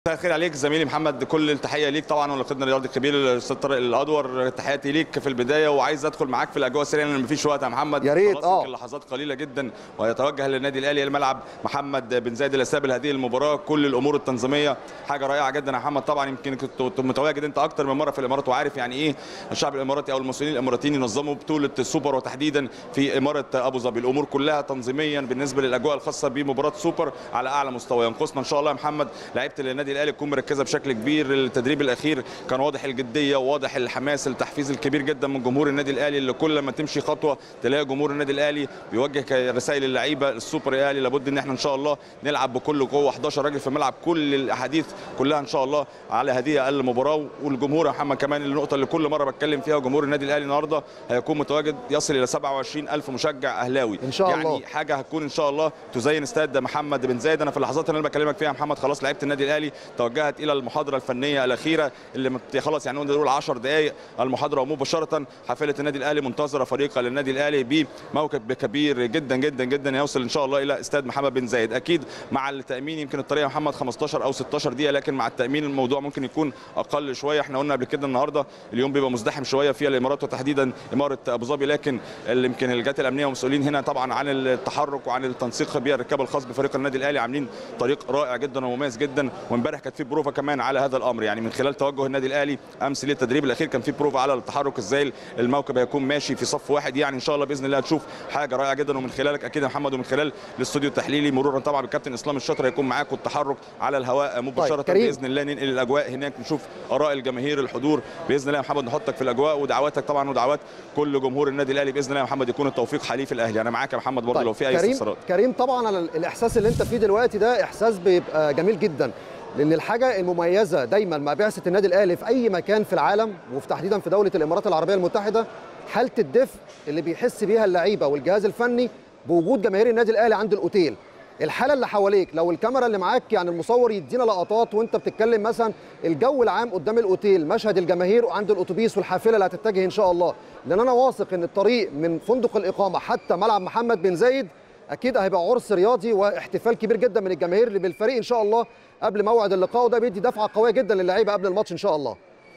مساء الخير عليك زميلي محمد كل التحيه ليك طبعا ولقدنا الرياضي الكبير الاستاذ طارق الادور تحياتي ليك في البدايه وعايز ادخل معاك في الاجواء سريعا لان مفيش وقت يا محمد يا ريت، خلاص آه. يمكن لحظات قليله جدا ويتوجه للنادي الاهلي الملعب محمد بن زايد الاسابل هذه المباراه كل الامور التنظيميه حاجه رائعه جدا يا محمد طبعا يمكن كنت متواجد انت اكتر من مره في الامارات وعارف يعني ايه الشعب الاماراتي او المسؤولين الاماراتيين ينظموا بطوله السوبر وتحديدا في اماره ابو ظبي الامور كلها تنظيميا بالنسبه للاجواء الخاصه بمباراه سوبر على اعلى مستوى ينقصنا ان شاء الله يا محمد لعيبه النادي الاهلي تكون مركزه بشكل كبير التدريب الاخير كان واضح الجديه وواضح الحماس التحفيز الكبير جدا من جمهور النادي الاهلي اللي كل ما تمشي خطوه تلاقي جمهور النادي الاهلي بيوجه رسائل للعيبه السوبر الاهلي لابد ان احنا ان شاء الله نلعب بكل قوه 11 راجل في الملعب كل الاحاديث كلها ان شاء الله على هذه المباراه والجمهور يا محمد كمان النقطه اللي كل مره بتكلم فيها جمهور النادي الاهلي النهارده هيكون متواجد يصل الى 27000 مشجع اهلاوي إن شاء يعني الله. حاجه هتكون ان شاء الله تزين استاد محمد بن زايد انا في اللحظات اللي انا بكلمك فيها يا محمد خلاص لعيبه النادي الاهلي توجهت الى المحاضره الفنيه الاخيره اللي مت- خلاص يعني نقدر نقول 10 دقائق المحاضره ومباشره حافله النادي الاهلي منتظره فريق للنادي الاهلي بموكب كبير جدا جدا جدا يوصل ان شاء الله الى استاد محمد بن زايد اكيد مع التامين يمكن الطريقه يا محمد 15 او 16 دقيقه لكن مع التامين الموضوع ممكن يكون اقل شويه احنا قلنا قبل كده النهارده اليوم بيبقى مزدحم شويه في الامارات وتحديدا اماره ابو ظبي لكن اللي يمكن الجهات الامنيه والمسؤولين هنا طبعا عن التحرك وعن التنسيق بالركاب الخاص بفريق النادي الاهلي عاملين طريق رائع جدا ومميز جدا وامبارح كانت في بروفه كمان على هذا الامر يعني من خلال توجه النادي الاهلي امس للتدريب الاخير كان في بروفه على التحرك ازاي الموكب هيكون ماشي في صف واحد يعني ان شاء الله باذن الله هتشوف حاجه رائعه جدا ومن خلالك اكيد يا محمد ومن خلال الاستوديو التحليلي مرورا طبعا بالكابتن اسلام الشاطر هيكون معاك والتحرك على الهواء مباشره كريم. باذن الله ننقل الاجواء هناك نشوف اراء الجماهير الحضور باذن الله يا محمد نحطك في الاجواء ودعواتك طبعا ودعوات كل جمهور النادي الاهلي باذن الله يا محمد يكون التوفيق حليف الاهلي انا معاك يا محمد برضه لو في اي كريم استفسارات كريم طبعا على الاحساس اللي انت فيه دلوقتي ده احساس بيبقى جميل جدا لان الحاجه المميزه دايما مع بعثه النادي الاهلي في اي مكان في العالم وفي تحديدا في دوله الامارات العربيه المتحده حاله الدفء اللي بيحس بيها اللعيبه والجهاز الفني بوجود جماهير النادي الاهلي عند الاوتيل الحاله اللي حواليك لو الكاميرا اللي معاك يعني المصور يدينا لقطات وانت بتتكلم مثلا الجو العام قدام الاوتيل مشهد الجماهير وعند الاتوبيس والحافله اللي هتتجه ان شاء الله لان انا واثق ان الطريق من فندق الاقامه حتى ملعب محمد بن زايد اكيد هيبقى عرس رياضي واحتفال كبير جدا من الجماهير اللي بالفريق ان شاء الله قبل موعد اللقاء وده بيدي دفعه قويه جدا للعيبه قبل الماتش ان شاء الله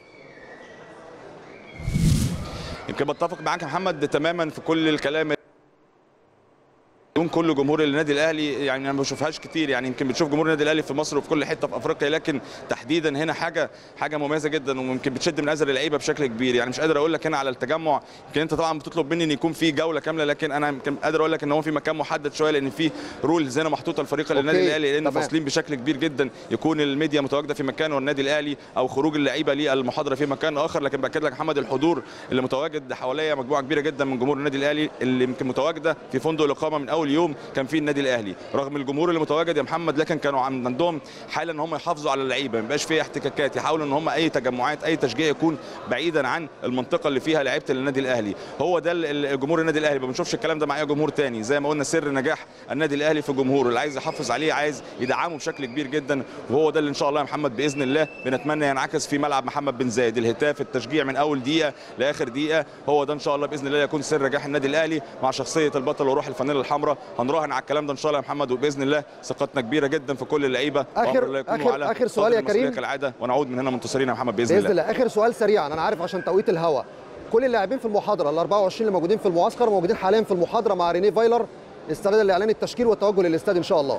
يمكن بتفق معاك يا محمد تماما في كل الكلام يوم كل جمهور النادي الاهلي يعني انا ما بشوفهاش كتير يعني يمكن بتشوف جمهور النادي الاهلي في مصر وفي كل حته في افريقيا لكن تحديدا هنا حاجه حاجه مميزه جدا ويمكن بتشد من ازر اللعيبه بشكل كبير يعني مش قادر اقول لك هنا على التجمع يمكن انت طبعا بتطلب مني ان يكون في جوله كامله لكن انا يمكن قادر اقول لك ان هو في مكان محدد شويه لان في رولز هنا محطوطه لفريق النادي أوكي، الاهلي لان تمام. فاصلين بشكل كبير جدا يكون الميديا متواجده في مكان والنادي الاهلي او خروج اللعيبه للمحاضره في مكان اخر لكن باكد لك يا محمد الحضور اللي متواجد حواليا مجموعه كبيره جدا من جمهور النادي الاهلي اللي يمكن متواجده في فندق الاقامه من اول يوم كان في النادي الاهلي رغم الجمهور اللي متواجد يا محمد لكن كانوا عن- عندهم حاله ان هم يحافظوا على اللعيبه ما يبقاش فيها احتكاكات يحاولوا ان هم اي تجمعات اي تشجيع يكون بعيدا عن المنطقه اللي فيها لعيبه النادي الاهلي هو ده ال- ال- جمهور النادي الاهلي ما بنشوفش الكلام ده مع اي جمهور تاني زي ما قلنا سر نجاح النادي الاهلي في جمهوره اللي عايز يحافظ عليه عايز يدعمه بشكل كبير جدا وهو ده اللي ان شاء الله يا محمد باذن الله بنتمنى ينعكس في ملعب محمد بن زايد الهتاف التشجيع من اول دقيقه لاخر دقيقه هو ده ان شاء الله باذن الله يكون سر نجاح النادي الاهلي مع شخصيه البطل وروح الفانيلا الحمراء هنراهن على الكلام ده ان شاء الله يا محمد وباذن الله ثقتنا كبيره جدا في كل اللعيبه آخر- وأمر الله يكونوا آخر- على آخر سؤال قدر يا المسؤولية كريم. كالعاده ونعود من هنا منتصرين يا محمد باذن, باذن الله اخر سؤال سريعا انا عارف عشان توقيت الهواء كل اللاعبين في المحاضره ال 24 اللي موجودين في المعسكر موجودين حاليا في المحاضره مع ريني فايلر استعداد لاعلان التشكيل والتوجه للاستاد ان شاء الله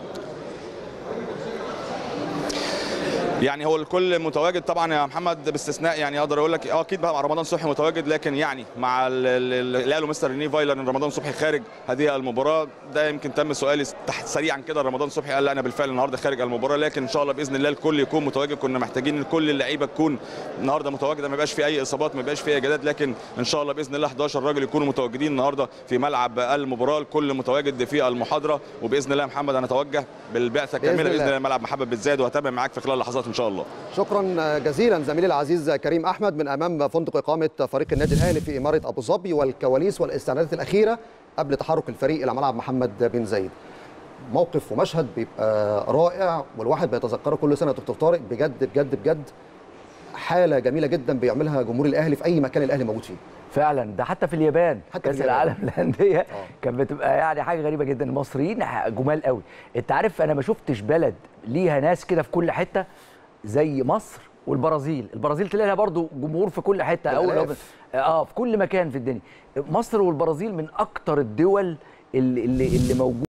يعني هو الكل متواجد طبعا يا محمد باستثناء يعني اقدر اقول لك اه اكيد بقى مع رمضان صبحي متواجد لكن يعني مع ال- ال- اللي قاله مستر ريني فايلر ان رمضان صبحي خارج هذه المباراه ده يمكن تم سؤالي تحت سريعا كده رمضان صبحي قال لا انا بالفعل النهارده خارج المباراه لكن ان شاء الله باذن الله الكل يكون متواجد كنا محتاجين ان كل اللعيبه تكون النهارده متواجده ما يبقاش في اي اصابات ما يبقاش في اي اجازات لكن ان شاء الله باذن الله 11 راجل يكونوا متواجدين النهارده في ملعب المباراه الكل متواجد في المحاضره وباذن الله يا محمد انا اتوجه بالبعثه بإذن الكامله باذن الله. الله ملعب محمد بالزايد وهتابع معاك في خلال لحظات ان شاء الله شكرا جزيلا زميلي العزيز كريم احمد من امام فندق اقامه فريق النادي الاهلي في اماره ابو ظبي والكواليس والاستعدادات الاخيره قبل تحرك الفريق الى ملعب محمد بن زايد موقف ومشهد بيبقى رائع والواحد بيتذكره كل سنه يا دكتور طارق بجد بجد بجد حاله جميله جدا بيعملها جمهور الاهلي في اي مكان الاهلي موجود فيه فعلا ده حتى في اليابان حتى كاس في اليابان. العالم للانديه كانت بتبقى يعني حاجه غريبه جدا المصريين جمال قوي انت عارف انا ما شفتش بلد ليها ناس كده في كل حته زي مصر والبرازيل البرازيل تلاقي لها برضو جمهور في كل حته او لو بالآلاف. اه في كل مكان في الدنيا مصر والبرازيل من اكتر الدول اللي اللي, اللي موجوده